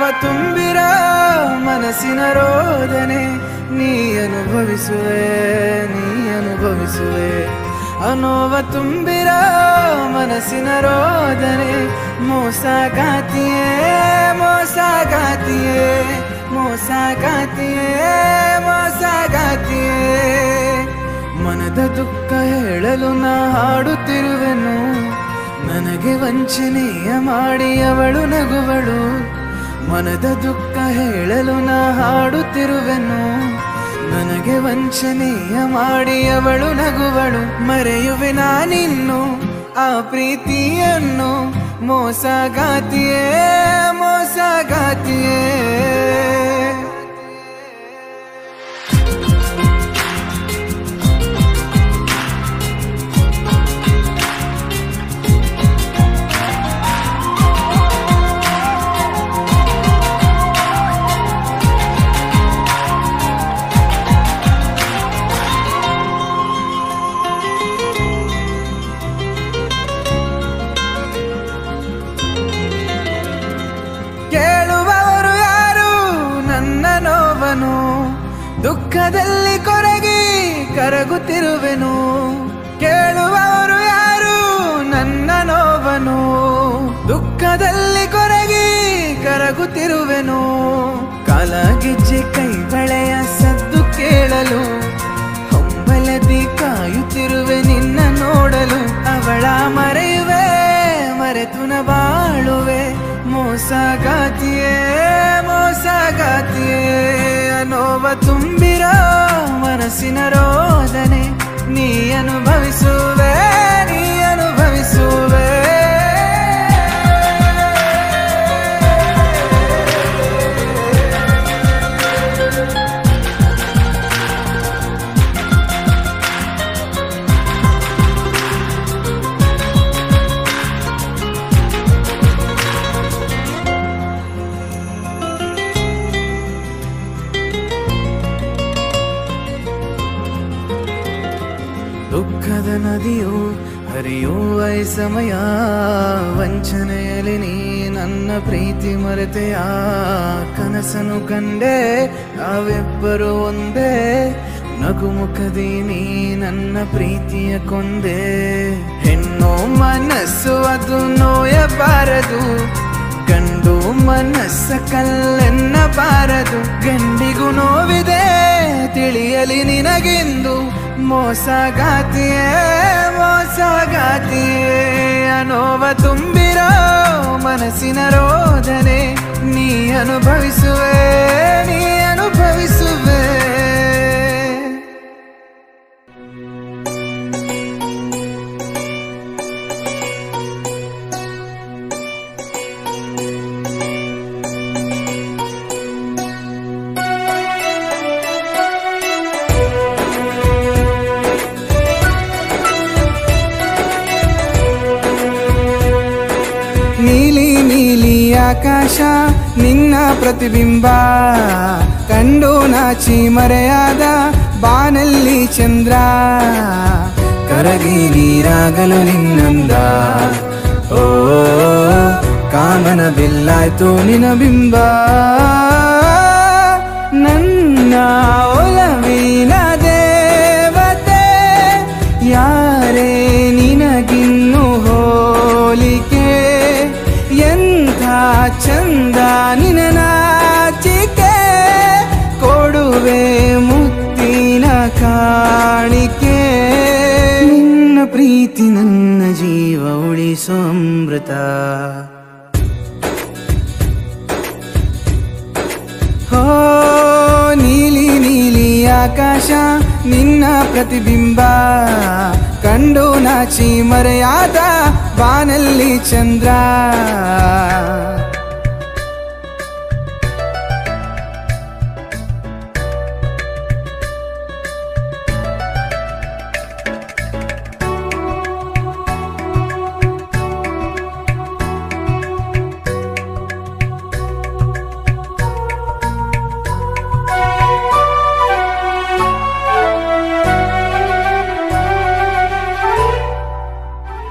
ತುಂಬಿರ ಮನಸ್ಸಿನ ರೋದನೆ ನೀ ಅನುಭವಿಸುವೆ ನೀ ಅನುಭವಿಸುವೆ ಅನೋವ ತುಂಬಿರ ಮನಸ್ಸಿನ ರೋದನೆ ಮೋಸಗಾತಿಯೇ ಮೋಸಗಾತಿಯೇ ಮೋಸಗಾತಿಯೇ ಮೋಸಗಾತಿಯೇ ಮನದ ದುಃಖ ಹೇಳಲು ನಾ ಹಾಡುತ್ತಿರುವೆನು ನನಗೆ ವಂಚನೆಯ ಮಾಡಿ ಅವಳು ನಗುವಳು ಮನದ ದುಃಖ ಹೇಳಲು ನಾ ಹಾಡುತ್ತಿರುವೆನು ನನಗೆ ವಂಚನೆಯ ಮಾಡಿ ಅವಳು ನಗುವಳು ಮರೆಯುವೆ ನಾನಿನ್ನು ಆ ಪ್ರೀತಿಯನ್ನು ಮೋಸಗಾತಿಯೇ ಮೋಸಗಾತಿಯೇ ಕೇಳುವವರು ಯಾರು ನನ್ನ ನೋವನು ದುಃಖದಲ್ಲಿ ಕೊರಗಿ ಕರಗುತ್ತಿರುವೆನು ಕೇಳುವವರು ಯಾರು ನನ್ನ ನೋವನು ದುಃಖದಲ್ಲಿ ಕೊರಗಿ ಕರಗುತ್ತಿರುವೆನು ಕಾಲಗಿಜ್ಜೆ ಕೈ ಬಳೆಯ ಸದ್ದು ಕೇಳಲು ಹೊಂಬಲದಿ ಕಾಯುತ್ತಿರುವೆ ನಿನ್ನ ನೋಡಲು ಅವಳ ಮರೆಯುವೆ ಮರೆತು ನ ಬಾಳುವೆ ಮೋಸಗಾತಿಯೇ ಮೋಸಗಾತಿಯೇ ಅನೋವ ತುಂಬಿರೋ ಮನಸ್ಸಿನ ರೋದನೆ ನೀ ಅನುಭವಿಸುವೆ ನೀ ಅನುಭವಿಸುವೆ ದುಃಖದ ನದಿಯು ಹರಿಯುವ ಈ ಸಮಯ ವಂಚನೆಯಲ್ಲಿ ನೀ ನನ್ನ ಪ್ರೀತಿ ಮರೆತೆಯ ಕನಸನು ಕಂಡೆ ನಾವಿಬ್ಬರು ಒಂದೇ ನಗುಮುಖದಿ ನೀ ನನ್ನ ಪ್ರೀತಿಯ ಕೊಂದೆ ಹೆಣ್ಣು ಮನಸ್ಸು ಅದು ನೋಯಬಾರದು ಗಂಡು ಮನಸ್ಸ ಕಲ್ಲೆನ್ನಬಾರದು ಗಂಡಿಗೂ ನೋವಿದೆ ತಿಳಿಯಲಿ ನಿನಗೆಂದು ಮೋಸಗಾತಿಯೇ ಮೋಸಗಾತಿಯೇ ಅನೋವ ತುಂಬಿರೋ ಮನಸ್ಸಿನ ರೋದನೆ ನೀ ಅನುಭವಿಸುವೆ ನೀ ಅನುಭವಿಸುವೆ ನೀಲಿ ನೀಲಿ ಆಕಾಶ ನಿನ್ನ ಪ್ರತಿಬಿಂಬ ಕಂಡು ನಾಚಿ ಮರೆಯಾದ ಬಾನಲ್ಲಿ ಚಂದ್ರ ಕರಗಿ ನೀರಾಗಲು ನಿನ್ನಂದ ಓ ಕಾಮನ ಬಿಲ್ಲಾಯ್ತು ನಿನ ಬಿಂಬ ನನ್ನ ಒಲವಿನ ದೇವತೆ ಯಾರೇ ನಿನಗಿನ್ನು ಹೋಲಿಕೆ ಎಂಥ ಚಂದ ನಿನ ನಾಚಿಕೆ ಕೊಡುವೆ ಮುತ್ತಿನ ಕಾಣಿಕೆ ನಿನ್ನ ಪ್ರೀತಿ ನನ್ನ ಜೀವ ಉಳಿಸೋ ಅಮೃತ ಹೋ ನೀಲಿ ನೀಲಿ ಆಕಾಶ ನಿನ್ನ ಪ್ರತಿಬಿಂಬ ಕಂಡು ನಾಚಿ ಮರೆಯಾದ ಬಾನಲ್ಲಿ ಚಂದ್ರ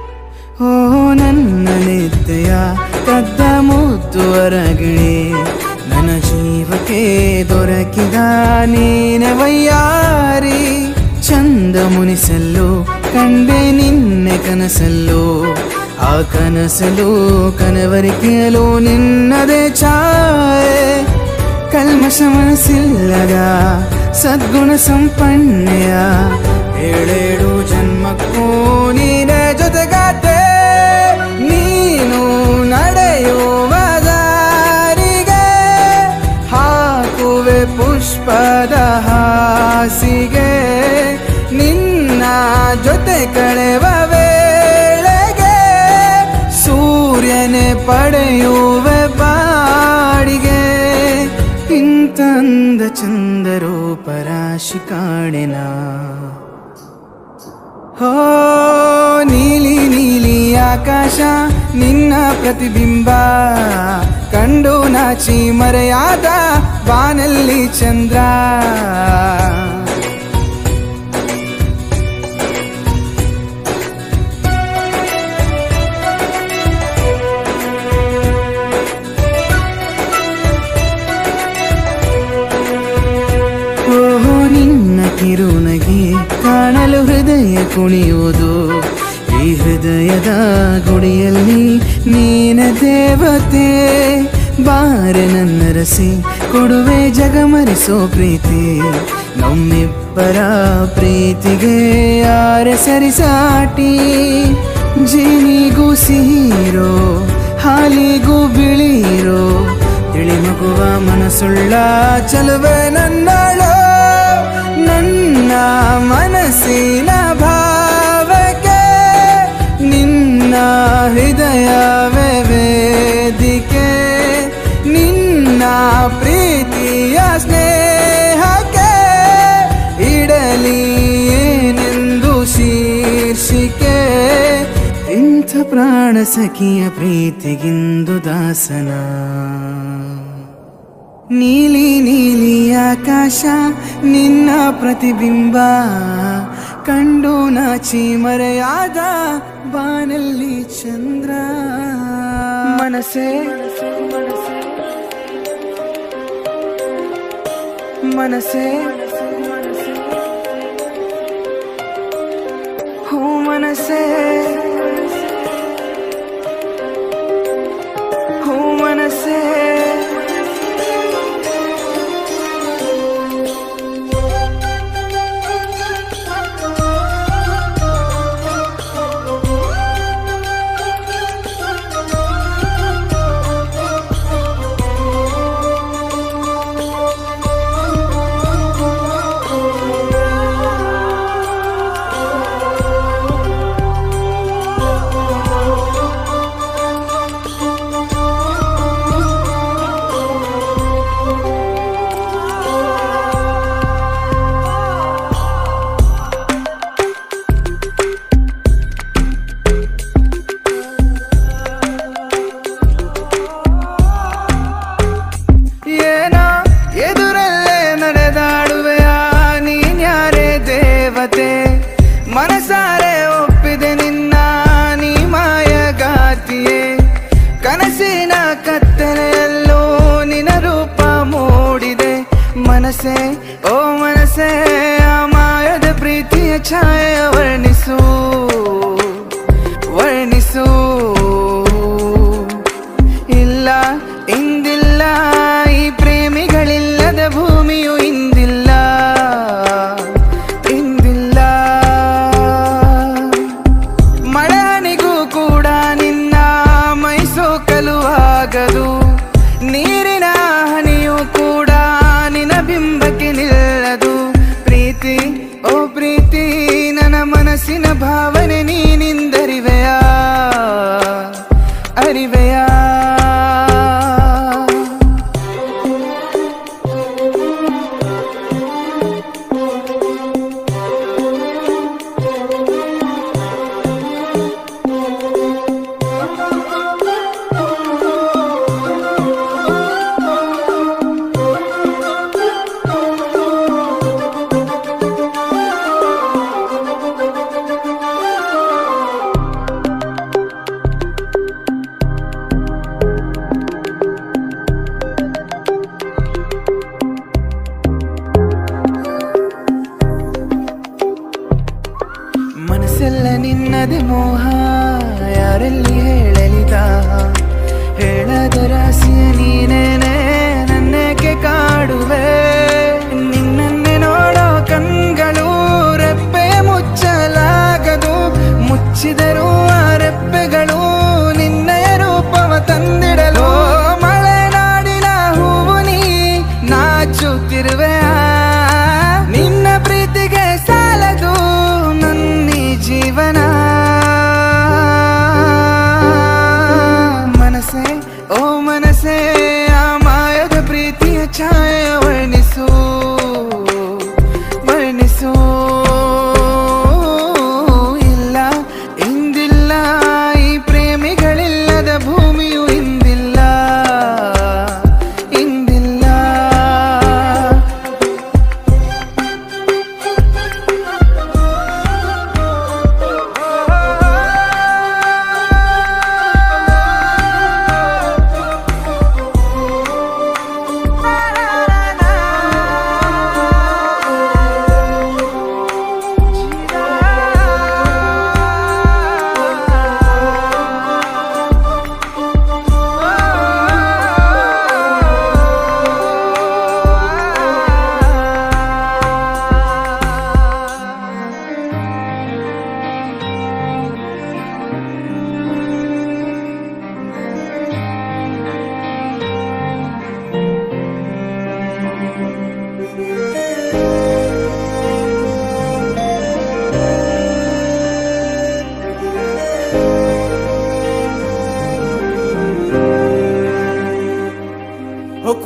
ಓ ನನ್ನ ನಿತ್ಯ ಕದ್ದ ಮುದ್ದು ಹೊರಗಿಳಿ ಜೀವಕ್ಕೆ ದೊರಕಿದ ನೀನೆ ವಯ್ಯಾರಿ ಚಂದ ಮುನಿಸಲು ಕಂಡೆ ನಿನ್ನೆ ಕನಸಲ್ಲೋ ಆ ಕನಸಲು ಕನವರಿಕೆಯಲು ನಿನ್ನದೇ ಛಾಯೆ ಕಲ್ಮಶ ಮನಸ್ಸಿಲ್ಲದ ಸದ್ಗುಣ ಸಂಪನ್ನೆಯ ಏಳೇಳು ಜನ್ಮಕ್ಕೂ ನೀನೆ ಜೊತೆಗಾತೆ ನೀನು ನಡೆಯುವ ದಾರಿಗೆ ಹಾಕುವೆ ಪುಷ್ಪದ ಹಾಸಿಗೆ ನಿನ್ನ ಜೊತೆ ಕಳೆವ ವೇಳೆಗೆ ಸೂರ್ಯನೇ ಪಡೆಯುವೆ ಬಾಡಿಗೆ ಇಂತಂದ ಚಂದ ರೂಪರಾಶಿ ಕಾಣೆನ ಹೋ ನೀಲಿ ನೀಲಿ ಆಕಾಶ ನಿನ್ನ ಪ್ರತಿಬಿಂಬ ಕಂಡು ನಾಚಿ ಮರೆಯಾದ ಬಾನಲ್ಲಿ ಚಂದ್ರ ಓಹೋ ನಿನ್ನ ಕಿರುನಗೆ ಕಾಣಲು ಹೃದಯ ಕುಣಿಯುವುದು ಈ ಹೃದಯದ ಗುಡಿಯಲ್ಲಿ ನೀನ ದೇವತೆ ಬಾರೆ ನನ್ನ ರಸಿ ಕೊಡುವೆ ಜಗಮರಿಸೋ ಪ್ರೀತಿ ನಮ್ಮಿಬ್ಬರ ಪ್ರೀತಿಗೆ ಯಾರ ಸರಿಸಾಟಿ ಜೇನಿಗೂ ಸಿಹಿರೋ ಹಾಲಿಗೂ ಬಿಳಿರೋ ತಿಳಿ ಮಗುವ ಮನಸ್ಸುಳ್ಳ ಚಲುವೆ ನನ್ನಳು ನನ್ನ ಮನಸ್ಸಿನ ಭಾವಕ್ಕೆ ನಿನ್ನ ಹೃದಯವೇ ವೇದಿಕೆ ನಿನ್ನ ಪ್ರೀತಿಯ ಸ್ನೇಹಕ್ಕೆ ಇಡಲಿ ಏನೆಂದು ಶೀರ್ಷಿಕೆ ಇಂಥ ಪ್ರಾಣ ಸಖಿಯ ಪ್ರೀತಿಗಿಂದು ದಾಸನ ನೀಲಿ ನೀಲಿ ಆಕಾಶ ನಿನ್ನ ಪ್ರತಿಬಿಂಬ ಕಂಡು ನಾಚಿ ಮರೆಯಾದ ಬಾನಲ್ಲಿ ಚಂದ್ರ ಮನಸೇ ಮನಸೇ ಹೂ ಮನಸೇ ಹೂ ಮನಸೇ ಏನೋ ಎದುರಲ್ಲೇ ನಡೆದಾಡುವೆಯ ನೀನ್ಯಾರೇ ದೇವತೆ ಮನಸಾರೆ ಒಪ್ಪಿದೆ ನಿನ್ನ ನೀ ಮಾಯಗಾತಿಯೇ ಕನಸಿನ ಕತ್ತಲೆಯಲ್ಲೂ ನಿನ ರೂಪ ಮೂಡಿದೆ ಮನಸ್ಸೇ ಓ ಮನಸ್ಸೇ ಆ ಮಾಯದ ಪ್ರೀತಿಯ ಛಾಯೆ ವರ್ಣಿಸು ವರ್ಣಿಸು ಇಲ್ಲ ಇಂದಿಲ್ಲ ಈ ಪ್ರೇಮಿಗಳಿಲ್ಲದ ಭೂಮಿಯು ಇಂದಿಲ್ಲ ಇಂದಿಲ್ಲ ಮಳೆನಿಗೂ ಕೂಡ ನಿನ್ನ ಮೈಸೋಕಲು ಆಗದು ನೀರಿನ ಹನಿಯೂ ಕೂಡ ನಿನ್ನ ಬಿಂಬಕ್ಕೆ ನಿಲ್ಲದು ಪ್ರೀತಿ ಓ ಪ್ರೀತಿ ನನ್ನ ಮನಸ್ಸಿನ ಭಾವನೆ ನೀನಿಂದರಿವೆಯಾ ಅರಿವೆಯಾ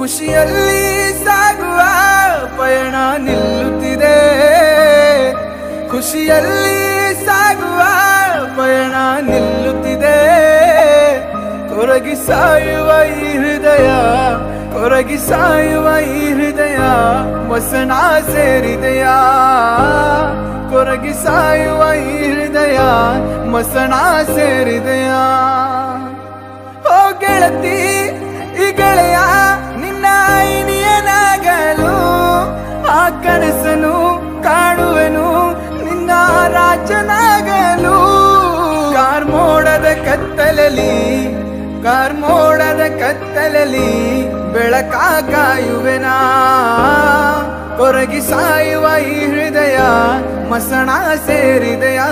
ಖುಷಿಯಲ್ಲಿ ಸಾಗುವ ಪಯಣ ನಿಲ್ಲುತ್ತಿದೆ ಖುಷಿಯಲ್ಲಿ ಸಾಗುವ ಪಯಣ ನಿಲ್ಲುತ್ತಿದೆ ಕೊರಗಿ ಸಾಯುವ ಈ ಹೃದಯ ಕೊರಗಿ ಸಾಯುವ ಈ ಹೃದಯ ವಸನ ಸೇರಿದೆಯಾ ಕೊರಗಿ ಸಾಯುವ ಈ ಹೃದಯ ಮಸಣ ಸೇರಿದೆಯಾ ಓ ಗೆಳತಿ ಈ ಗೆಳೆಯ ನಿನ್ನ ಐನಿಯನಾಗಲು ಆ ಕನಸನು ಕಾಣುವೆನು ನಿನ್ನ ರಾಜನಾಗಲು ಕಾರ್ಮೋಡದ ಕತ್ತಲಲ್ಲಿ ಕಾರ್ಮೋಡದ ಕತ್ತಲಲ್ಲಿ ಬೆಳಕ ಕಾಯುವೆನಾ ಕೊರಗಿ ಸಾಯುವ ಈ ಹೃದಯ ಮಸಣ ಸೇರಿದೆಯಾ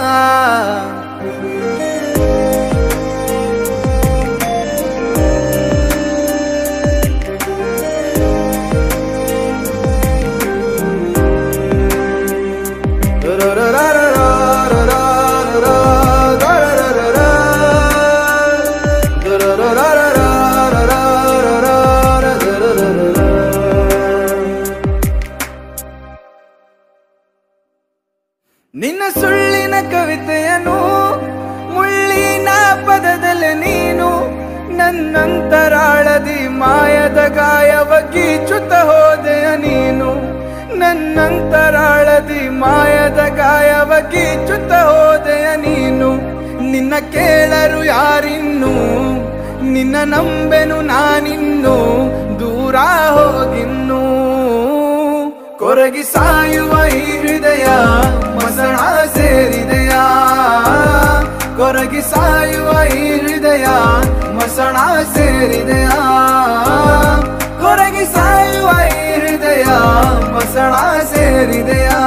ನಿನ್ನ ಸುಳ್ಳಿನ ಕವಿತೆಯನ್ನು ಮುಳ್ಳಿನ ಪದದಲ್ಲಿ ನೀನು ನನ್ನಂತರಾಳದಿ ಮಾಯದ ಗಾಯವ ಗೀಚುತ್ತ ಹೋದೆಯ ನೀನು ನನ್ನಂತರಾಳದಿ ಮಾಯದ ಗಾಯವ ಗೀಚುತ್ತ ಹೋದೆಯ ನೀನು ನಿನ್ನ ಕೇಳರು ಯಾರಿನ್ನು ನಿನ್ನ ನಂಬೆನು ನಾನಿನ್ನು ದೂರ ಹೋಗಿನ್ನು ಕೊರಗಿ ಸಾಯುವ ಈ ಹೃದಯ ಮಸಣ ಸೇರಿದೆಯಾ ಕೊರಗಿ ಸಾಯುವ ಈ ಹೃದಯ ಮಸಣ ಸೇರಿದೆಯಾ ಕೊರಗಿ ಸಾಯುವ ಈ ಹೃದಯ ಮಸಣ ಸೇರಿದೆಯಾ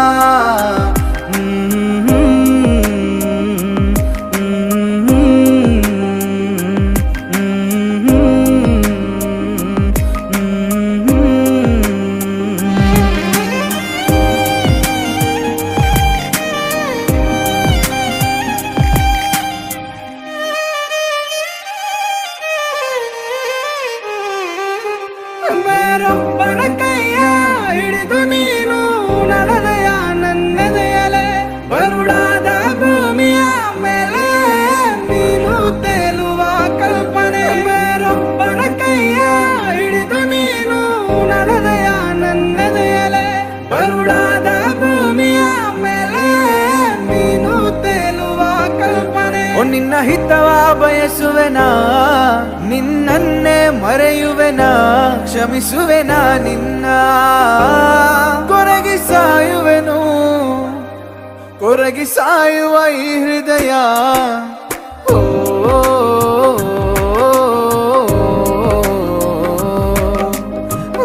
ಹ್ಮ್, ಹ್ಮ್, ಬೇರೊಬ್ಬನ ಕೈಯ ಹಿಡಿದು ನೀನು ನಡೆದೆಯ ನನ್ನೆದೆಯಲೆ ಬರುಡಾದ ಭೂಮಿಯ ಮೇಲೆ ನೀನು ತೇಲುವ ಕಲ್ಪನೆ ಬೇರೊಬ್ಬನ ಕೈಯ ಹಿಡಿದು ನೀನು ನಡೆದೆಯ ನನ್ನೆದೆಯಲೆ ಬರುಡಾದ ಭೂಮಿಯ ಮೇಲೆ ನೀನು ತೇಲುವ ಕಲ್ಪನೆ ಓ ನಿನ್ನ ಹಿತವ ಬಯಸುವೆನಾ ನಿನ್ನನ್ನೇ ಮರೆಯುವೆನಾ ಕ್ಷಮಿಸುವೆನಾ ನಿನ್ನ ಕೊರಗಿ ಸಾಯುವೆನು ಕೊರಗಿ ಸಾಯುವ ಈ ಹೃದಯ ಓ, ಓ,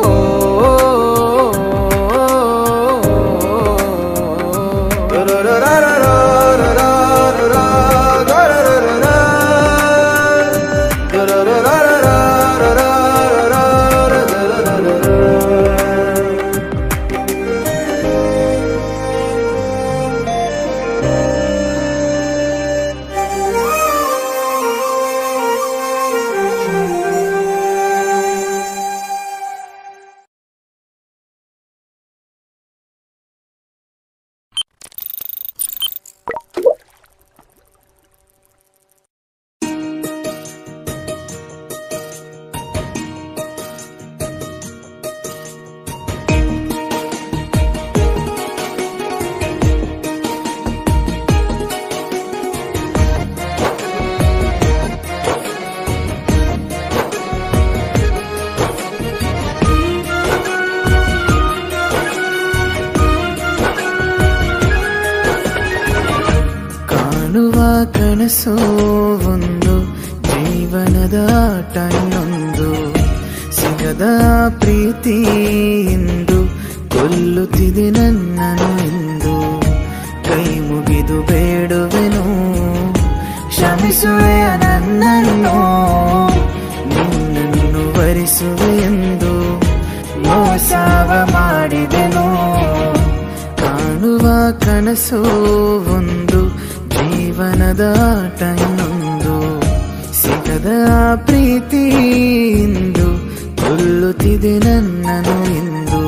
ಕಾಣುವ ಕನಸು ಒಂದು ಜೀವನದ ಆಟ ಇನ್ನೊಂದು ಸಿಗದ ಪ್ರೀತಿ ಎಂದು ಕೊಲ್ಲುತ್ತಿದೆ ನನ್ನನು ಎಂದು ಕೈ ಮುಗಿದು ಬೇಡುವೆನು ಕ್ಷಮಿಸುವೆಯ ನನ್ನನ್ನು ನಿನ್ನನ್ನು ವರಿಸುವೆ ಎಂದು ಮೋಸವ ಮಾಡಿದೆನು ಕಾಣುವ ಕನಸು ಒಂದು ಜೀವನದ ಆಟ ಇನ್ನೊಂದು ಸಿಗದ ಪ್ರೀತಿ ಎಂದು ಕೊಲ್ಲುತ್ತಿದೆ ನನ್ನನು ಎಂದು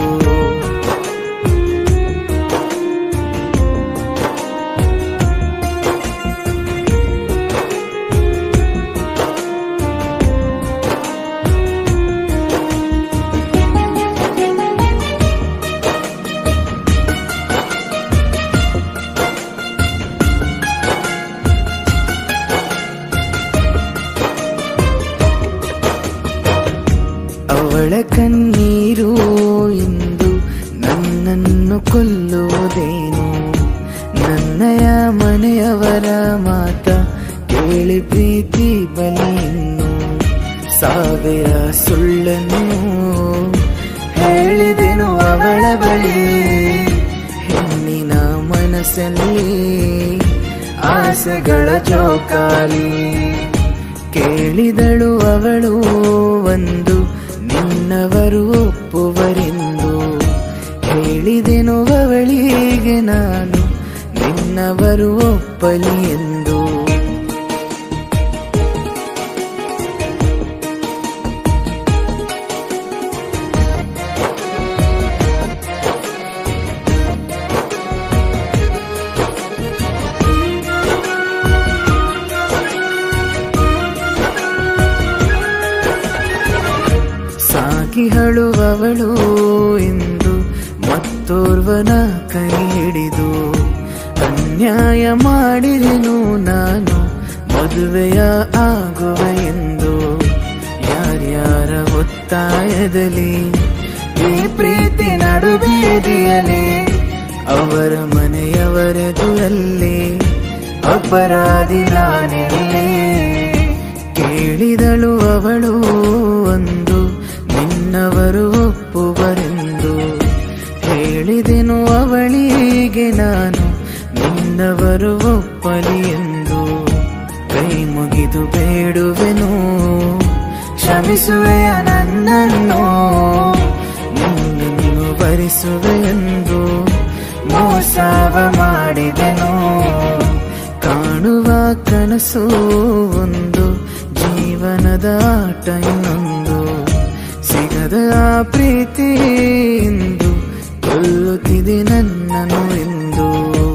ಅವಳ ಕಣ್ಣೀರು ಎಂದು ನನ್ನನ್ನು ಕೊಲ್ಲುವುದೇನು ನನ್ನಯ ಮನೆಯವರ ಮಾತ ಕೇಳಿ ಪ್ರೀತಿ ಬಲಿಯನ್ನು ಸಾವಿರ ಸುಳ್ಳನ್ನು ಹೇಳಿದೆನು ಅವಳ ಬಳಿ ಹೆಣ್ಣಿನ ಮನಸ್ಸಲ್ಲಿ ಆಸೆಗಳ ಜೋಕಾಲಿ ಕೇಳಿದಳು ಅವಳು ಒಂದು ನಿನ್ನವರು ಒಪ್ಪುವರೆಂದು ಹೇಳಿದೆನು ಅವಳಿಗೆ ನಾನು ನಿನ್ನವರು ಒಪ್ಪಲಿ ಎಂದು ಸಾಗಿ ಹಳುವವಳು ಎಂದು ಮತ್ತೋರ್ವನ ಕೈ ಹಿಡಿದು ಅನ್ಯಾಯ ಮಾಡಿದೆನು ನಾನು ಮದುವೆಯ ಆಗುವ ಎಂದು ಯಾರ್ಯಾರ ಒತ್ತಾಯದಲ್ಲಿ ಈ ಪ್ರೀತಿ ನಡುಬೀದಿಯಲಿ ಅವರ ಮನೆಯವರೆದುರಲ್ಲಿ ಅಪರಾಧಿ ನಾನೆಲ್ಲೇ ಕೇಳಿದಳು ಅವಳು ಒಂದು ನಿನ್ನವರು ಒಪ್ಪುವರೆಂದು ಹೇಳಿದೆನು ಅವಳಿಗೆ ನಾನು ನಿನ್ನವರು ಒಪ್ಪಲಿ ಎಂದು ಕೈ ಮುಗಿದು ಬೇಡುವೆನು ಕ್ಷಮಿಸುವೆಯ ನನ್ನನ್ನು ನಿನ್ನನ್ನು ಭರಿಸುವೆ ಎಂದು ಮೋಸವ ಮಾಡಿದೆನು ಕಾಣುವ ಕನಸು ಒಂದು ಜೀವನದ ಆಟ ಇನ್ನೊಂದು ಸಿಗದ ಆ ಪ್ರೀತಿ ಇಂದು ಕೊಲ್ಲುತ್ತಿದೆ ನನ್ನನು ಎಂದು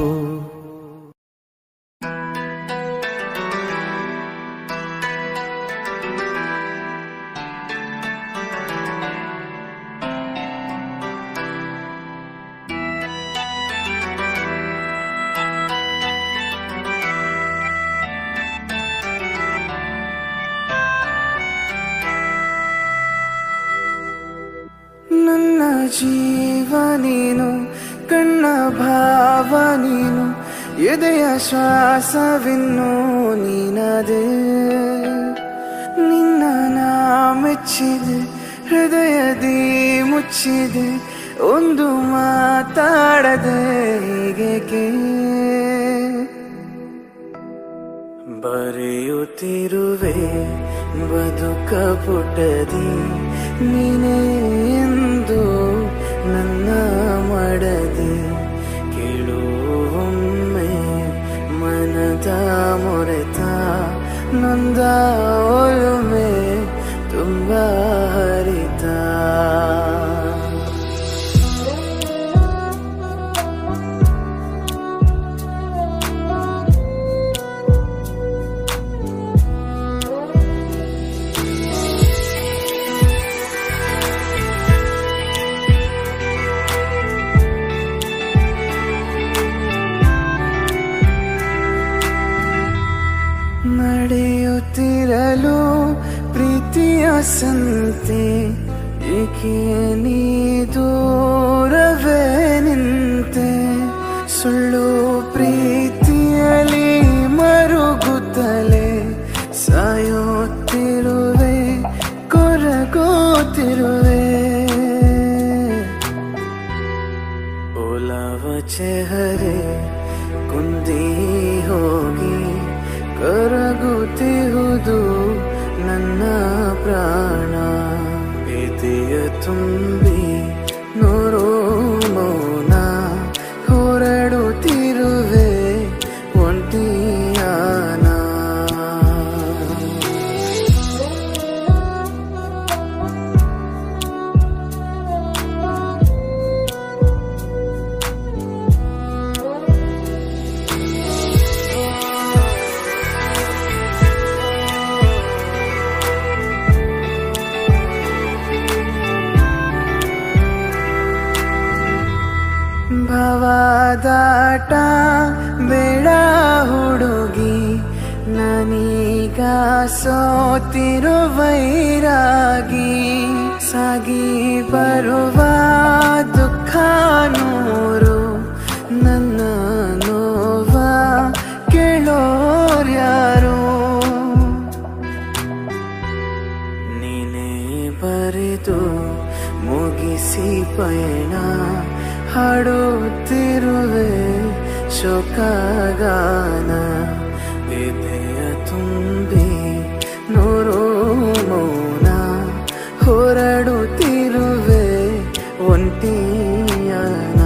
ನನ್ನ ಜೀವ ನೀನು ಕಣ್ಣ ಭಾವ ನೀನು ಎದೆಯ ಶ್ವಾಸವಿನ್ನು ನೀನದೇ ನಿನ್ನ ನಾ ಮೆಚ್ಚಿದೆ ಹೃದಯದಿ ಮುಚ್ಚಿದೆ ಒಂದು ಮಾತಾಡದೆ ಹೀಗೇಕೆ ಬರೆಯುತ್ತಿರುವೆ ಬದುಕ ಪುಟದಿ ನೀನೇ ಎಂದು ನನ್ನ ಮಡದಿ ಕೇಳುವೊಮ್ಮೆ ಮನದ ಮೊರೆತ ನೊಂದ ಒಲುಮೆ ತುಂಬ ಹರಿತ ನಡೆಯುತ್ತಿರಲು ಪ್ರೀತಿಯ ಸಂತೆ ಏಕೆ ನೀ ದೂರವೇ ನಿಂತೆ ಸುಳ್ಳು ಪ್ರೀತಿಯಲಿ ಮರುಗುತ್ತಲೇ ಸಾಯುತ್ತಿರುವೆ ಕೊರಗೋತಿರುವೆ ಓಲವ ಚೆಹರೆ ಕುಂದಿ ಹೋಗಿ ಕರಗುತ್ತಿರುವುದು ನನ್ನ ಪ್ರಾಣ ಎದೆಯ ತುಂಬಿ ನೂರು ಮೌನ ಹೊರಡುತ್ತಿರುವೆ ಒಂಟಿಯಾನ ಕಾದಾಟ ಬೇಡ ಹುಡುಗಿ ನನೀಗ ಸೋತಿರು ವೈರಾಗಿ ಸಾಗಿ ಬರುವ ದುಃಖ ನೂರು ನನ್ನ ನೋವ ಕೇಳೋರ್ಯಾರು ನೀನೇ ಬರೆದು ಮುಗಿಸಿ ಪಯಣ ಹಾಡುತ್ತಿರುವೆ ಶೋಕಗಾನ ಎದೆಯ ತುಂಬಿ ನೂರು ಮೌನ ಹೊರಡುತ್ತಿರುವೆ ಒಂಟಿಯನ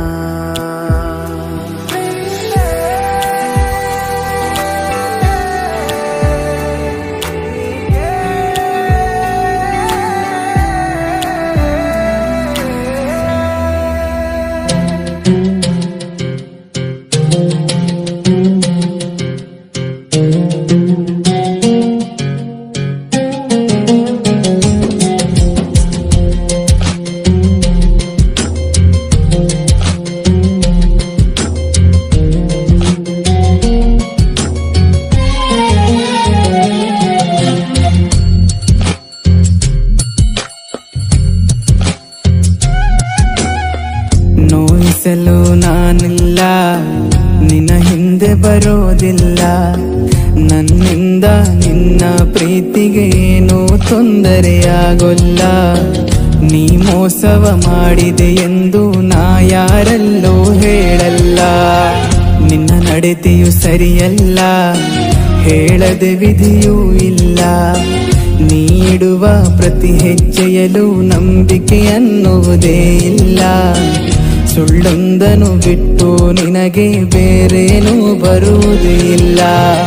ನೋಯಿಸಲು ನಾನಿಲ್ಲ ನಿನ್ನ ಹಿಂದೆ ಬರೋದಿಲ್ಲ ನನ್ನಿಂದ ನಿನ್ನ ಪ್ರೀತಿಗೆ ಏನೂ ತೊಂದರೆಯಾಗೊಲ್ಲ ನೀ ಮೋಸವ ಮಾಡಿದೆ ಎಂದು ನಾ ಯಾರಲ್ಲೂ ಹೇಳಲ್ಲ ನಿನ್ನ ನಡತೆಯು ಸರಿಯಲ್ಲ ಹೇಳದೆ ವಿಧಿಯೂ ಇಲ್ಲ ನೀಡುವ ಪ್ರತಿ ಹೆಜ್ಜೆಯಲು ನಂಬಿಕೆ ಅನ್ನುವುದೇ ಇಲ್ಲ ಸುಳ್ಳೊಂದನು ಬಿಟ್ಟು ನಿನಗೆ ಬೇರೇನೂ ಬರುವುದೇ ಇಲ್ಲ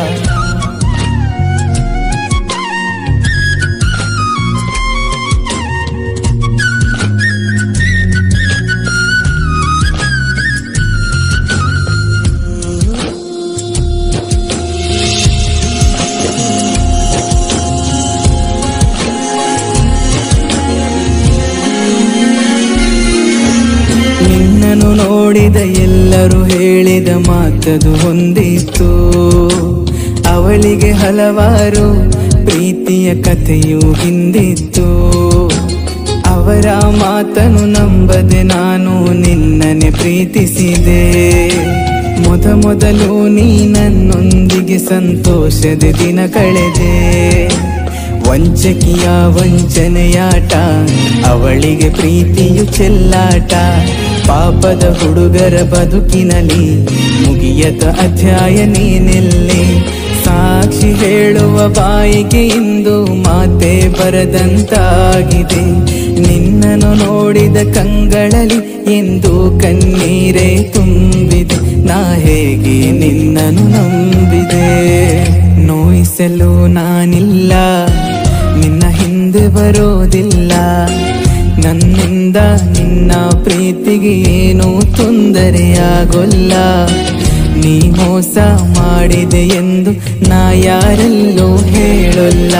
ನಿನ್ನನ್ನು ನೋಡಿದ ಎಲ್ಲರೂ ಹೇಳಿದ ಮಾತದು ಒಂದಿತ್ತು ಅವಳಿಗೆ ಹಲವಾರು ಪ್ರೀತಿಯ ಕಥೆಯು ಹಿಂದಿತ್ತು ಅವರ ಮಾತನ್ನು ನಂಬದೆ ನಾನು ನಿನ್ನನೆ ಪ್ರೀತಿಸಿದೆ ಮೊದ ಮೊದಲು ನೀ ನನ್ನೊಂದಿಗೆ ಸಂತೋಷದ ದಿನ ಕಳೆದೆ ವಂಚಕಿಯ ವಂಚನೆಯಾಟ ಅವಳಿಗೆ ಪ್ರೀತಿಯು ಚೆಲ್ಲಾಟ ಪಾಪದ ಹುಡುಗರ ಬದುಕಿನಲ್ಲಿ ಮುಗಿಯದ ಅಧ್ಯಾಯ ನೀನೆಲ್ಲಿ ಸಾಕ್ಷಿ ಹೇಳುವ ಬಾಯಿಗೆ ಇಂದು ಮಾತೆ ಬರದಂತಾಗಿದೆ ನಿನ್ನನ್ನು ನೋಡಿದ ಕಂಗಳಲ್ಲಿ ಎಂದು ಕಣ್ಣೀರೇ ತುಂಬಿದೆ ನಾ ಹೇಗೆ ನಿನ್ನನ್ನು ನಂಬಿದೆ ನೋಯಿಸಲು ನಾನಿಲ್ಲ ನಿನ್ನ ಹಿಂದೆ ಬರೋದಿಲ್ಲ ನನ್ನಿಂದ ನಿನ್ನ ಪ್ರೀತಿಗೆ ಏನೂ ತೊಂದರೆಯಾಗೊಲ್ಲ ನೀ ಮೋಸ ಮಾಡಿದೆ ಎಂದು ನಾ ಯಾರಲ್ಲೂ ಹೇಳಲ್ಲ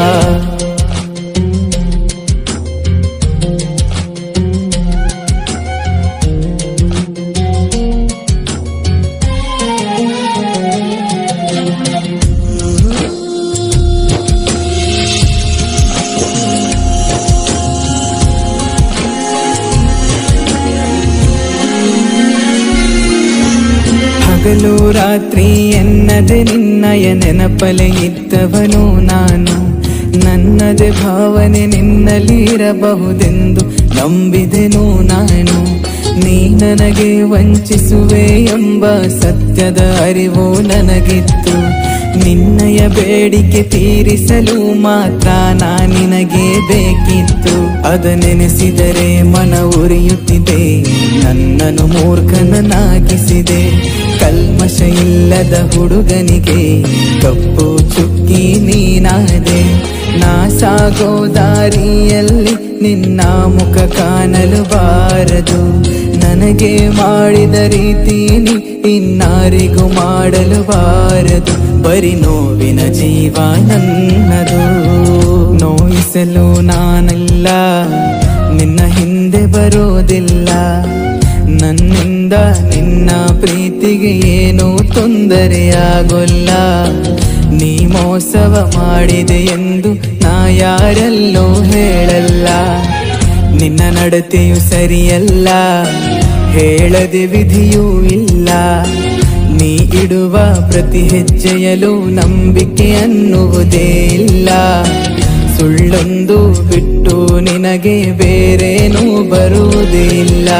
ಹಗಲು ರಾತ್ರಿ ಎನ್ನದೆ ನಿನ್ನಯ ನೆನಪಲೆ ಇದ್ದವನು ನಾನು ನನ್ನದೇ ಭಾವನೆ ನಿನ್ನಲ್ಲಿ ಇರಬಹುದೆಂದು ನಂಬಿದೆನು ನಾನು ನೀ ನನಗೆ ವಂಚಿಸುವೆ ಎಂಬ ಸತ್ಯದ ಅರಿವು ನನಗಿತ್ತು ನಿನ್ನಯ ಬೇಡಿಕೆ ತೀರಿಸಲು ಮಾತ್ರ ನಾ ನಿನಗೆ ಬೇಕಿತ್ತು ಅದ ನೆನೆಸಿದರೆ ಮನ ಉರಿಯುತ್ತಿದೆ ನನ್ನನ್ನು ಮೂರ್ಖನನ್ನಾಗಿಸಿದೆ ಕಲ್ಮಶ ಇಲ್ಲದ ಹುಡುಗನಿಗೆ ಕಪ್ಪು ಚುಕ್ಕಿ ನೀನಾದೆ ನಾ ಸಾಗೋ ದಾರಿಯಲ್ಲಿ ನಿನ್ನ ಮುಖ ಕಾಣಲು ಬಾರದು ನನಗೆ ಮಾಡಿದ ರೀತಿ ನೀ ಇನ್ನಾರಿಗೂ ಮಾಡಲು ಬಾರದು ಬರಿ ನೋವಿನ ಜೀವ ನನ್ನದು ನೋಯಿಸಲು ನಾನಲ್ಲ ನಿನ್ನ ಹಿಂದೆ ಬರೋದಿಲ್ಲ ನನ್ನಿಂದ ನನ್ನಿಂದ ನಿನ್ನ ಪ್ರೀತಿಗೆ ಏನೂ ತೊಂದರೆಯಾಗೊಲ್ಲ ನೀ ಮೋಸವ ಮಾಡಿದೆ ಎಂದು ನಾ ಯಾರಲ್ಲೂ ಹೇಳಲ್ಲ ನಿನ್ನ ನಡತೆಯು ಸರಿಯಲ್ಲ ಹೇಳದೆ ವಿಧಿಯೂ ಇಲ್ಲ ನೀ ಇಡುವ ಪ್ರತಿ ಹೆಜ್ಜೆಯಲು ನಂಬಿಕೆ ಅನ್ನುವುದೇ ಇಲ್ಲ ಸುಳ್ಳೊಂದು ಬಿಟ್ಟು ನಿನಗೆ ಬೇರೇನೂ ಬರುವುದೇ ಇಲ್ಲ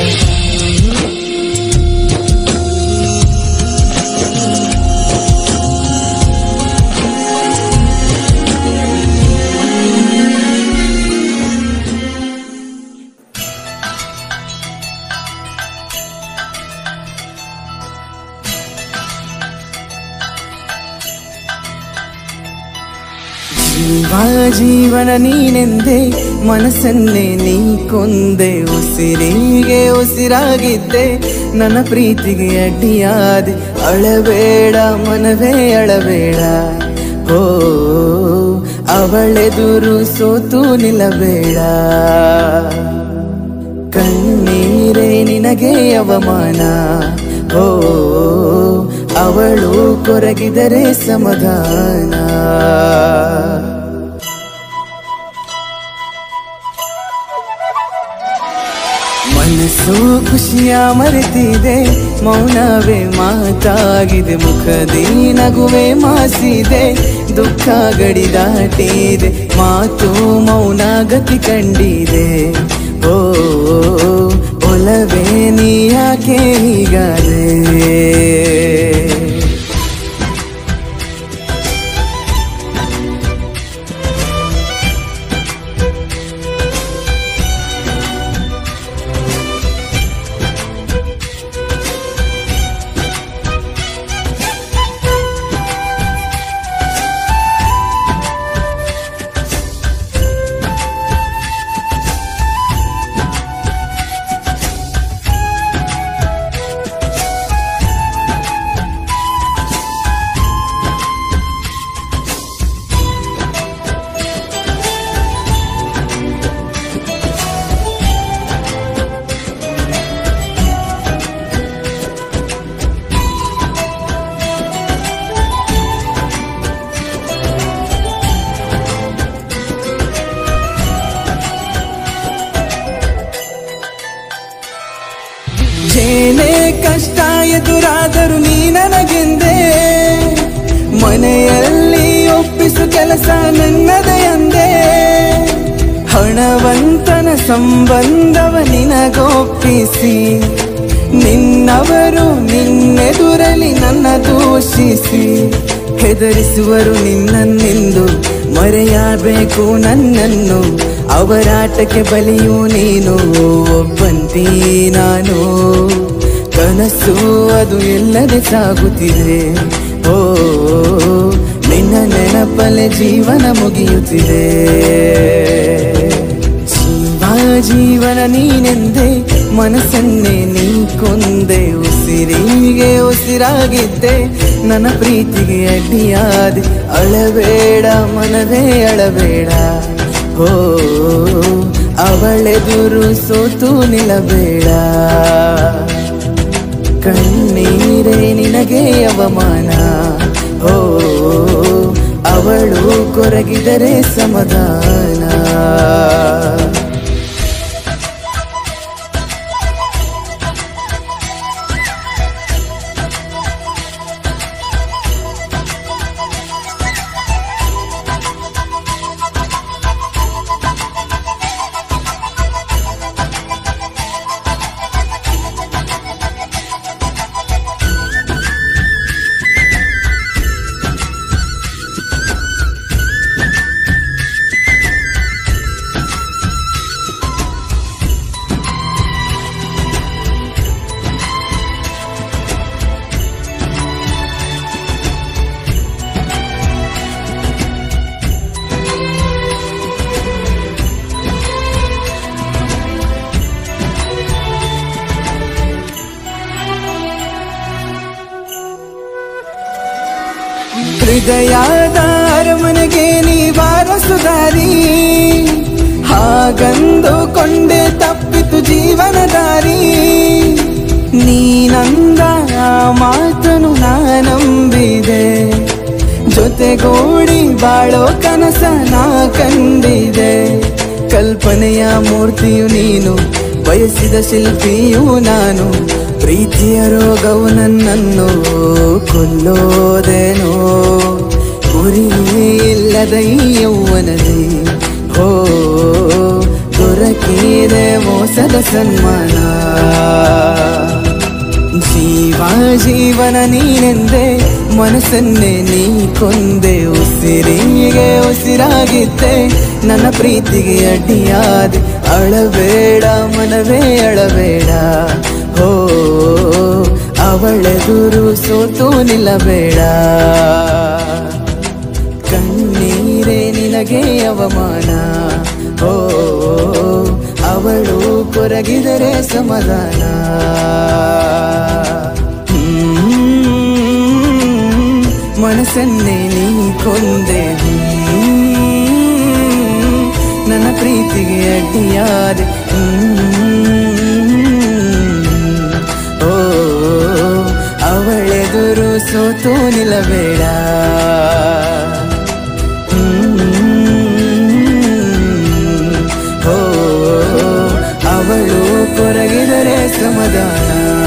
ಜೀವ ಜೀವನ ನೀನೆಂದೆ ಮನಸ್ಸನ್ನೇ ನೀ ಕೊಂದೆ ಉಸಿರಿಗೆ ಉಸಿರಾಗಿದ್ದೆ ನನ್ನ ಪ್ರೀತಿಗೆ ಅಡ್ಡಿಯಾದೆ ಅಳಬೇಡ ಮನವೇ ಅಳಬೇಡ ಓ ಅವಳೆದುರು ಸೋತು ನಿಲ್ಲಬೇಡ ಕಣ್ಣೀರೇ ನಿನಗೆ ಅವಮಾನ ಓ ಅವಳು ಕೊರಗಿದರೆ ಸಮಾಧಾನ ಮನಸ್ಸು ಖುಷಿಯ ಮರೆತಿದೆ ಮೌನವೇ ಮಾತಾಗಿದೆ ಮುಖದಿ ನಗುವೆ ಮಾಸಿದೆ ದುಃಖ ಗಡಿ ದಾಟಿದೆ ಮಾತು ಮೌನ ಗತಿ ಕಂಡಿದೆ ಓ ಒಲವೇ ನೀ ಯಾಕೆ ಹೀಗಾದೆ ಏನೇ ಕಷ್ಟ ಎದುರಾದರೂ ನೀ ನನಗೆಂದೆ ಮನೆಯಲ್ಲಿ ಒಪ್ಪಿಸು ಕೆಲಸ ನನ್ನದೇ ಅಂದೆ ಹಣವಂತನ ಸಂಬಂಧವ ನಿನಗೊಪ್ಪಿಸಿ ನಿನ್ನವರು ನಿನ್ನೆದುರಲಿ ನನ್ನ ದೂಷಿಸಿ ಹೆದರಿಸುವರು ನಿನ್ನನ್ನೆಂದು ಮರೆಯಬೇಕು ನನ್ನನ್ನು ಅವರಾಟಕ್ಕೆ ಬಲಿಯು ನೀನು ಒಬ್ಬಂತಿ ನಾನು ಕನಸು ಅದು ಎಲ್ಲದೆ ಸಾಗುತ್ತಿದೆ ಓ ನಿನ್ನ ನೆನಪಲೆ ಜೀವನ ಮುಗಿಯುತ್ತಿದೆ ಜೀವ ಜೀವನ ನೀನೆಂದೆ ಮನಸ್ಸನ್ನೇ ನೀ ಕೊಂದೆ ಉಸಿರಿಗೆ ಉಸಿರಾಗಿದ್ದೆ ನನ್ನ ಪ್ರೀತಿಗೆ ಅಡ್ಡಿಯಾದೆ ಅಳಬೇಡ ಮನವೇ ಅಳಬೇಡ ಓ ಅವಳೆದುರು ಸೋತು ನಿಲ್ಲಬೇಡ ಕಣ್ಣೀರೇ ನಿನಗೆ ಅವಮಾನ ಓ ಅವಳು ಕೊರಗಿದರೆ ಸಮಾಧಾನ ಹೃದಯದ ಅರಮನೆಗೆ ನೀ ವಾರಸುದಾರಿ ಹಾಗಂದು ಕೊಂಡೆ ತಪ್ಪಿತು ಜೀವನ ದಾರಿ ಅವನಂದ ಆ ಮಾತನು ನಾನಂಬಿದೆ ಜೊತೆಗೂಡಿ ಬಾಳೋ ಕನಸ ನಾ ಕಂಡಿದೆ ಕಲ್ಪನೆಯ ಮೂರ್ತಿಯು ನೀನು ಬಯಸಿದ ಶಿಲ್ಪಿಯು ನಾನು ಪ್ರೀತಿಯ ರೋಗವು ನನ್ನನ್ನು ಕೊಲ್ಲೋದೇನೋ ಗುರಿಯೇ ಇಲ್ಲದ ಈ ಯೌವನದಿ ಹೋ ದೊರಕಿದೆ ಮೋಸದ ಸನ್ಮಾನ ಜೀವ ಜೀವನ ನೀನೆಂದೆ ಮನಸ್ಸನ್ನೇ ನೀ ಕೊಂದೆ ಉಸಿರಿಗೆ ಉಸಿರಾಗಿದ್ದೆ ನನ್ನ ಪ್ರೀತಿಗೆ ಅಡ್ಡಿಯಾದೆ ಅಳಬೇಡ ಮನವೇ ಅಳಬೇಡ ಹೋ ಅವಳೆದುರು ಸೋತು ನಿಲ್ಲಬೇಡ ಕಣ್ಣೀರೇ ನಿನಗೆ ಅವಮಾನ ಓ ಅವಳು ಕೊರಗಿದರೆ ಸಮಾಧಾನ ಹ್ಮ್, ಮನಸ್ಸನ್ನೇ ನೀ ಕೊಂದೆ ಹ್ಮ್, ನನ್ನ ಪ್ರೀತಿಗೆ ಅಡ್ಡಿಯಾದೆ ಹ್ಮ್, ಓ ಅವಳೆದುರು ಸೋತು ನಿಲ್ಲಬೇಡ ಹ್ಮ್, ಓ ಅವಳು ಕೊರಗಿದರೆ ಸಮಾಧಾನ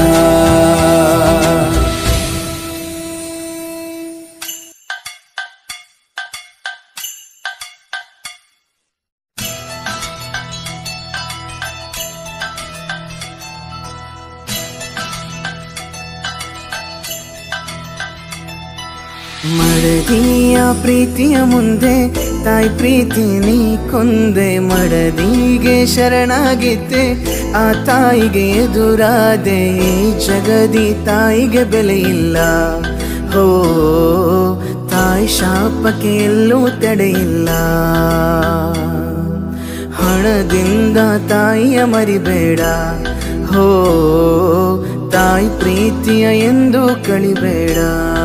ಮಡದಿಯ ಪ್ರೀತಿಯ ಮುಂದೆ ತಾಯಿ ಪ್ರೀತಿ ನೀ ಕೊಂದೆ ಮಡದಿಗೆ ಶರಣಾಗಿದ್ದೆ ಆ ತಾಯಿಗೆ ಎದುರಾದೆ ಈ ಜಗದಿ ತಾಯಿಗೆ ಬೆಲೆ ಇಲ್ಲ ಹೋ ತಾಯಿ ಶಾಪಕ್ಕೆ ಎಲ್ಲೂ ತಡೆಯಿಲ್ಲ ಹಣದಿಂದ ತಾಯಿಯ ಮರಿಬೇಡ ಹೋ ತಾಯಿ ಪ್ರೀತಿಯ ಎಂದು ಕಳಿಬೇಡ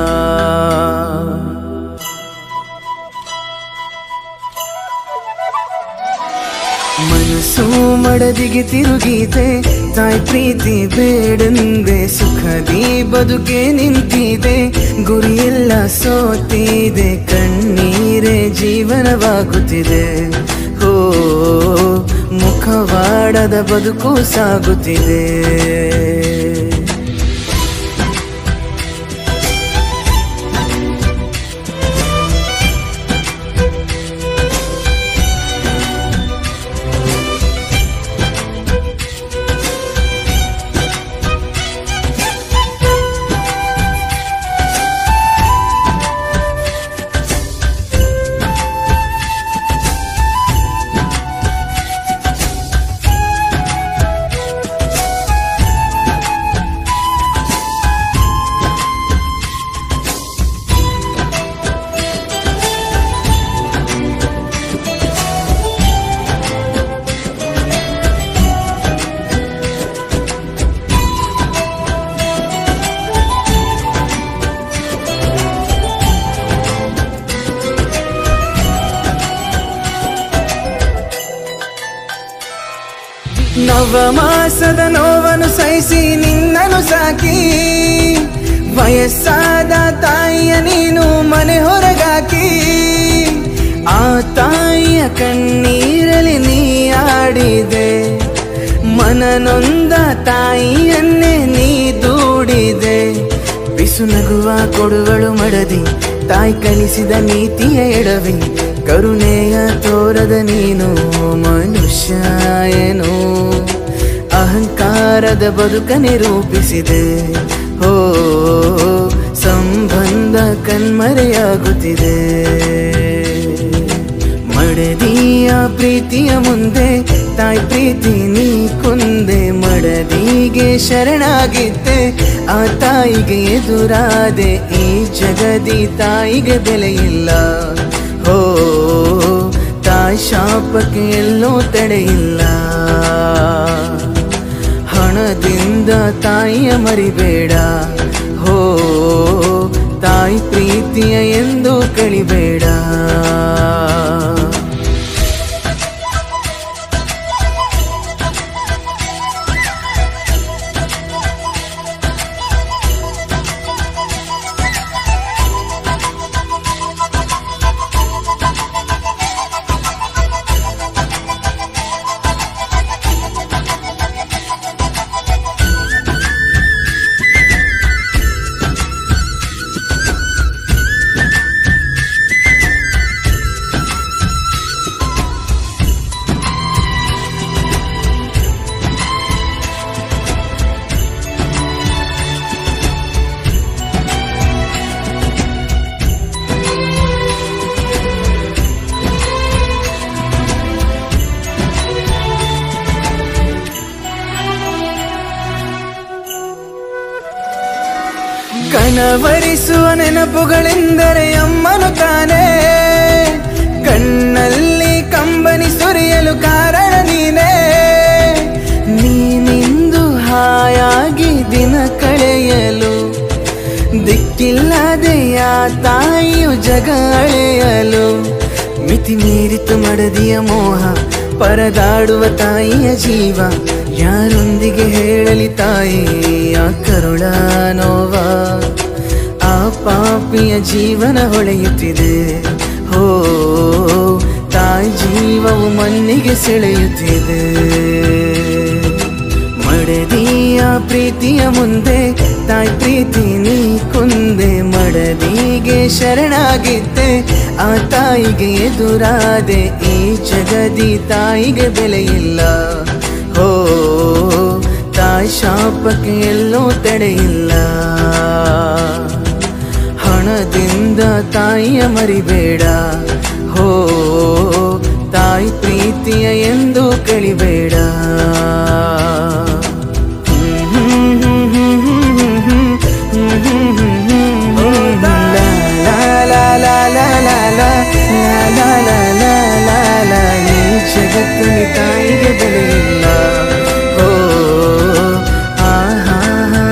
ಮನಸ್ಸು ಮಡದಿಗೆ ತಿರುಗಿದೆ ತಾಯಿ ಪ್ರೀತಿ ಬೇಡೆಂದೆ ಸುಖದಿ ಬದುಕೆ ನಿಂತಿದೆ ಗುರಿಯೆಲ್ಲ ಸೋತಿದೆ ಕಣ್ಣೀರೇ ಜೀವನವಾಗುತ್ತಿದೆ ಹೋ ಮುಖವಾಡದ ಬದುಕು ಸಾಗುತ್ತಿದೆ ನವಮಾಸದ ನೋವನ್ನು ಸಹಿಸಿ ನಿನ್ನನು ಸಾಕಿ ವಯಸ್ಸಾದ ತಾಯಿಯ ನೀನು ಮನೆ ಹೊರಗಾಕಿ ಆ ತಾಯಿಯ ಕಣ್ಣೀರಲಿ ನೀ ಆಡಿದೆ ಮನನೊಂದ ತಾಯಿಯನ್ನೇ ನೀ ದೂಡಿದೆ ಬಿಸು ನಗುವ ಕೊಡುವಳು ಮಡದಿ ತಾಯಿ ಕಲಿಸಿದ ನೀತಿಯ ಎಡವಿ ಕರುಣೆಯ ತೋರದ ನೀನು ಮನುಷ್ಯ ಏನು ಅಹಂಕಾರದ ಬದುಕ ನಿರೂಪಿಸಿದೆ ಹೋ ಸಂಬಂಧ ಕಣ್ಮರೆಯಾಗುತ್ತಿದೆ ಮಡದಿಯ ಪ್ರೀತಿಯ ಮುಂದೆ ತಾಯಿ ಪ್ರೀತಿ ನೀ ಕೊಂದೆ ಮಡದಿಗೆ ಶರಣಾಗಿದ್ದೆ ಆ ತಾಯಿಗೆ ಎದುರಾದೆ ಈ ಜಗದಿ ತಾಯಿಗೆ ಬೆಲೆ ಇಲ್ಲ ಹೋ ತಾಯಿ ಶಾಪಕ್ಕೆ ಎಲ್ಲೂ ತಡೆಯಿಲ್ಲ ಹಣದಿಂದ ತಾಯಿಯ ಮರಿಬೇಡ ಹೋ ತಾಯಿ ಪ್ರೀತಿಯ ಎಂದು ಕಳಿಬೇಡ ಮನವರಿಸುವ ನೆನಪುಗಳೆಂದರೆ ಅಮ್ಮನು ತಾನೇ ಕಣ್ಣಲ್ಲಿ ಕಂಬನಿ ಸುರಿಯಲು ಕಾರಣ ನೀನೇ ನೀನಿಂದು ಹಾಯಾಗಿ ದಿನ ಕಳೆಯಲು ದಿಕ್ಕಿಲ್ಲದೆಯ ತಾಯಿಯು ಜಗ ಅಳೆಯಲು ಮಿತಿ ಮೀರಿತು ಮಡದಿಯ ಮೋಹ ಪರದಾಡುವ ತಾಯಿಯ ಜೀವ ಯಾರೊಂದಿಗೆ ಹೇಳಲಿ ತಾಯಿ ಆ ಕರುಳ ನೋವ ಆ ಪಾಪಿಯ ಜೀವನ ಹೊಳೆಯುತ್ತಿದೆ ಹೋ ತಾಯಿ ಜೀವವು ಮಣ್ಣಿಗೆ ಸೆಳೆಯುತ್ತಿದೆ ಮಡದಿಯ ಪ್ರೀತಿಯ ಮುಂದೆ ತಾಯಿ ಪ್ರೀತಿ ನೀ ಕುಂದೆ ಮಡದಿಗೆ ಶರಣಾಗಿದ್ದೆ ಆ ತಾಯಿಗೆ ಎದುರಾದೆ ಈ ಜಗದಿ ತಾಯಿಗೆ ಬೆಲೆಯಿಲ್ಲ ಹೋ ತಾಯಿ ಶಾಪಕ್ಕೆ ಎಲ್ಲೂ ತಡೆಯಿಲ್ಲ ಹಣದಿಂದ ತಾಯಿಯ ಮರಿಬೇಡ ಹೋ ತಾಯಿ ಪ್ರೀತಿಯ ಎಂದು ಕಳಿಬೇಡ ಲಾ ಲಾ ಲಾ ಲಾ ಲಾ ಲಾ ಲಾ ಲಾ ಲಾ ಲಾ ಲಾ ಲಾ ಈ ಜಗತ್ತಲ್ಲಿ ತಾಯಿಗೆ ಬೆಲೆಯಿಲ್ಲ ಓ ಆಹಾ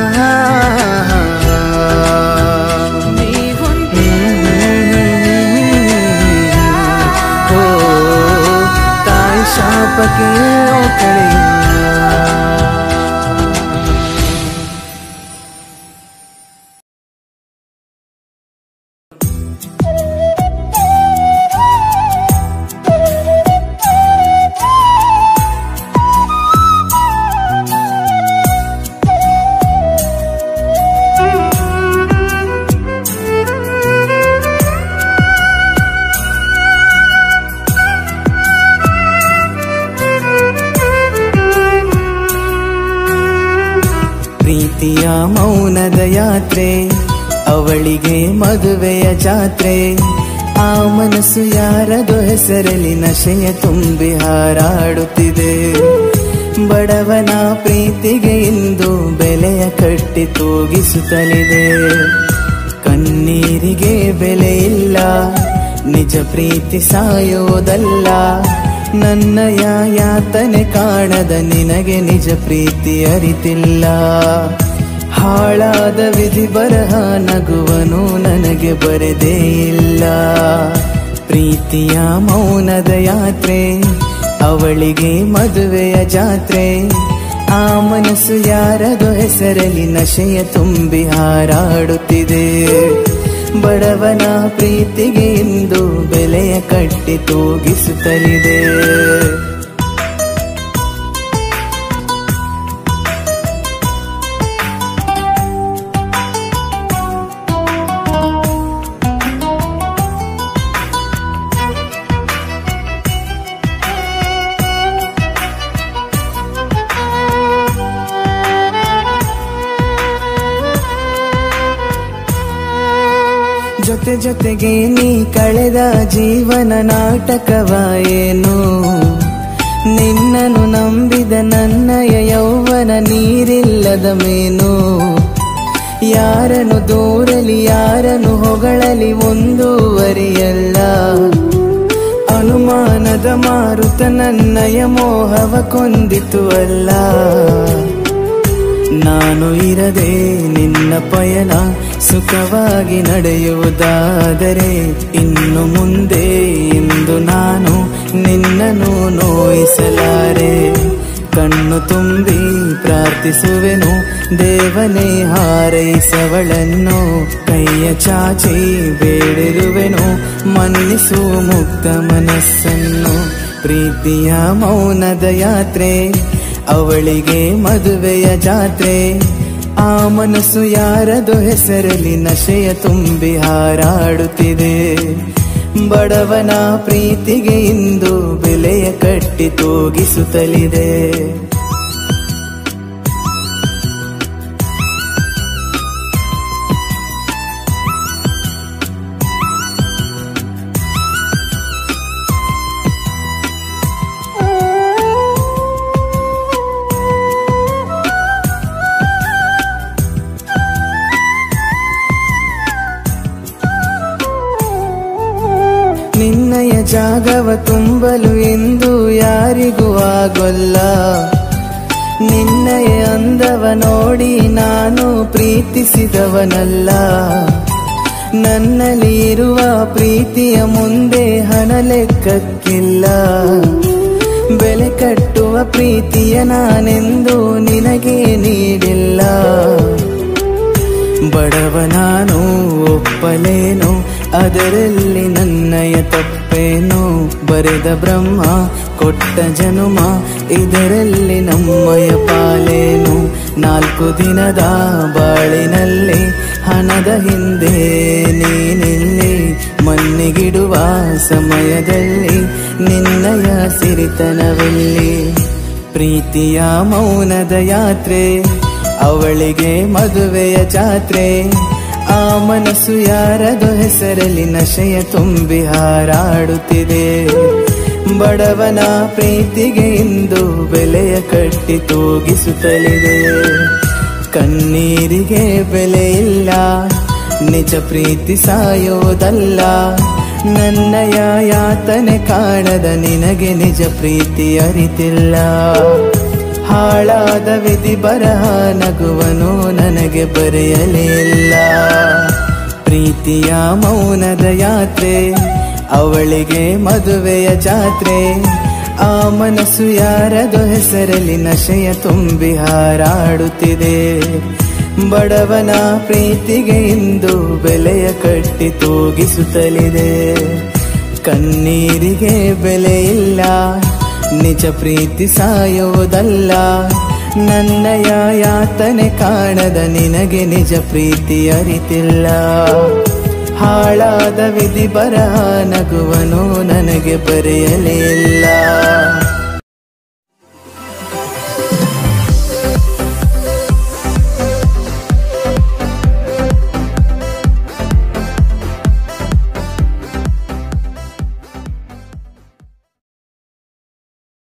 ಓ ತಾಯಿ ಶಾಪಕ್ಕೆ ಎಲ್ಲೋ ಕಳೆಯಿಲ್ಲ ಪ್ರೀತಿಯ ಮೌನದ ಯಾತ್ರೆ ಅವಳಿಗೆ ಮದುವೆಯ ಜಾತ್ರೆ ಆ ಮನಸ್ಸು ಯಾರದು ಹೆಸರಲ್ಲಿ ನಶೆಯ ತುಂಬಿ ಹಾರಾಡುತ್ತಿದೆ ಬಡವನ ಪ್ರೀತಿಗೆ ಇಂದು ಬೆಲೆಯ ಕಟ್ಟಿ ತೂಗಿಸುತ್ತಲಿದೆ ಕಣ್ಣೀರಿಗೆ ಬೆಲೆ ಇಲ್ಲ ನಿಜ ಪ್ರೀತಿ ಸಾಯೋದಲ್ಲ ನನ್ನಯ ಯಾತನೆ ಕಾಣದ ನಿನಗೆ ನಿಜ ಪ್ರೀತಿ ಅರಿತಿಲ್ಲ ಹಾಳಾದ ವಿಧಿ ಬರಹ ನಗುವನು ನನಗೆ ಬರೆದೇ ಇಲ್ಲ ಪ್ರೀತಿಯ ಮೌನದ ಯಾತ್ರೆ ಅವಳಿಗೆ ಮದುವೆಯ ಜಾತ್ರೆ ಆ ಮನಸ್ಸು ಯಾರದು ಹೆಸರಲ್ಲಿ ನಶೆಯ ತುಂಬಿ ಹಾರಾಡುತ್ತಿದೆ ಬಡವನ ಪ್ರೀತಿಗೆ ಇಂದು ಬೆಲೆಯ ಕಟ್ಟಿ ತೂಗಿಸುತ್ತಲಿದೆ ಜೊತೆ ಜೊತೆಗೆ ನೀ ಕಳೆದ ಜೀವನ ನಾಟಕವ ಏನು ನಿನ್ನನು ನಂಬಿದ ನನ್ನಯ ಯೌವನ ನೀರಿಲ್ಲದ ಮೇನು ಯಾರನ್ನು ದೂರಲಿ ಯಾರನ್ನು ಹೊಗಳಲಿ ಒಂದೂವರಿಯಲ್ಲ ಅನುಮಾನದ ಮಾರುತ ನನ್ನಯ ಮೋಹವ ಕೊಂದಿತು ಅಲ್ಲ ನಾನು ಇರದೆ ನಿನ್ನ ಪಯಣ ಸುಖವಾಗಿ ನಡೆಯುವುದಾದರೆ ಇನ್ನು ಮುಂದೆ ಇಂದು ನಾನು ನಿನ್ನನ್ನು ನೋಯಿಸಲಾರೆ ಕಣ್ಣು ತುಂಬಿ ಪ್ರಾರ್ಥಿಸುವೆನು ದೇವನೇ ಹಾರೈಸವಳನ್ನು ಕೈಯ ಚಾಚಿ ಬೇಡಿರುವೆನು ಮನ್ನಿಸು ಮುಕ್ತ ಮನಸ್ಸನ್ನು ಪ್ರೀತಿಯ ಮೌನದ ಯಾತ್ರೆ ಅವಳಿಗೆ ಮದುವೆಯ ಜಾತ್ರೆ ಆ ಮನಸ್ಸು ಯಾರದು ಹೆಸರಲ್ಲಿ ನಶೆಯ ತುಂಬಿ ಹಾರಾಡುತ್ತಿದೆ ಬಡವನ ಪ್ರೀತಿಗೆ ಇಂದು ಬೆಲೆಯ ಕಟ್ಟಿ ತೂಗಿಸುತ್ತಲಿದೆ ಜಾಗವ ತುಂಬಲು ಎಂದು ಯಾರಿಗೂ ಆಗೊಲ್ಲ ನಿನ್ನಯ ಅಂದವ ನೋಡಿ ನಾನು ಪ್ರೀತಿಸಿದವನಲ್ಲ ನನ್ನಲ್ಲಿ ಇರುವ ಪ್ರೀತಿಯ ಮುಂದೆ ಹಣ ಲೆಕ್ಕಕ್ಕಿಲ್ಲ ಬೆಲೆ ಕಟ್ಟುವ ಪ್ರೀತಿಯ ನಾನೆಂದು ನಿನಗೆ ನೀಡಿಲ್ಲ ಬಡವ ನಾನು ಒಪ್ಪಲೇನು ಅದರಲ್ಲಿ ನನ್ನಯ ತಪ್ಪೇನು ಬರೆದ ಬ್ರಹ್ಮ ಕೊಟ್ಟ ಜನುಮ ಇದರಲ್ಲಿ ನಮ್ಮಯ ಪಾಲೇನು ನಾಲ್ಕು ದಿನದ ಬಾಳಿನಲ್ಲಿ ಹಣದ ಹಿಂದೆ ನೀನಿಲ್ಲಿ ಮಣ್ಣಿಗಿಡುವ ಸಮಯದಲ್ಲಿ ನಿನ್ನಯ ಸಿರಿತನವೆಲ್ಲಿ ಪ್ರೀತಿಯ ಮೌನದ ಯಾತ್ರೆ ಅವಳಿಗೆ ಮದುವೆಯ ಜಾತ್ರೆ ಆ ಮನಸ್ಸು ಯಾರದು ಹೆಸರಲ್ಲಿ ನಶೆಯ ತುಂಬಿ ಹಾರಾಡುತ್ತಿದೆ ಬಡವನ ಪ್ರೀತಿಗೆ ಇಂದು ಬೆಲೆಯ ಕಟ್ಟಿ ತೂಗಿಸುತ್ತಲಿದೆ ಕಣ್ಣೀರಿಗೆ ಬೆಲೆ ಇಲ್ಲ ನಿಜ ಪ್ರೀತಿ ಸಾಯೋದಲ್ಲ ನನ್ನಯ ಯಾತನೆ ಕಾಣದ ನಿನಗೆ ನಿಜ ಪ್ರೀತಿ ಅರಿತಿಲ್ಲ ಹಾಳಾದ ವಿಧಿ ಬರಹ ನಗುವನು ನನಗೆ ಬರೆಯಲಿಲ್ಲ ಪ್ರೀತಿಯ ಮೌನದ ಯಾತ್ರೆ ಅವಳಿಗೆ ಮದುವೆಯ ಜಾತ್ರೆ ಆ ಮನಸ್ಸು ಯಾರದು ಹೆಸರಲ್ಲಿ ನಶೆಯ ತುಂಬಿ ಹಾರಾಡುತ್ತಿದೆ ಬಡವನ ಪ್ರೀತಿಗೆ ಇಂದು ಬೆಲೆಯ ಕಟ್ಟಿ ತೂಗಿಸುತ್ತಲಿದೆ ಕಣ್ಣೀರಿಗೆ ಬೆಲೆ ಇಲ್ಲ ನಿಜ ಪ್ರೀತಿ ಸಾಯುವುದಲ್ಲ ನನ್ನಯ ಯಾತನೆ ಕಾಣದ ನಿನಗೆ ನಿಜ ಪ್ರೀತಿ ಅರಿತಿಲ್ಲ ಹಾಳಾದ ವಿಧಿ ಬರಹ ನಗುವನು ನನಗೆ ಬರೆಯಲಿಲ್ಲ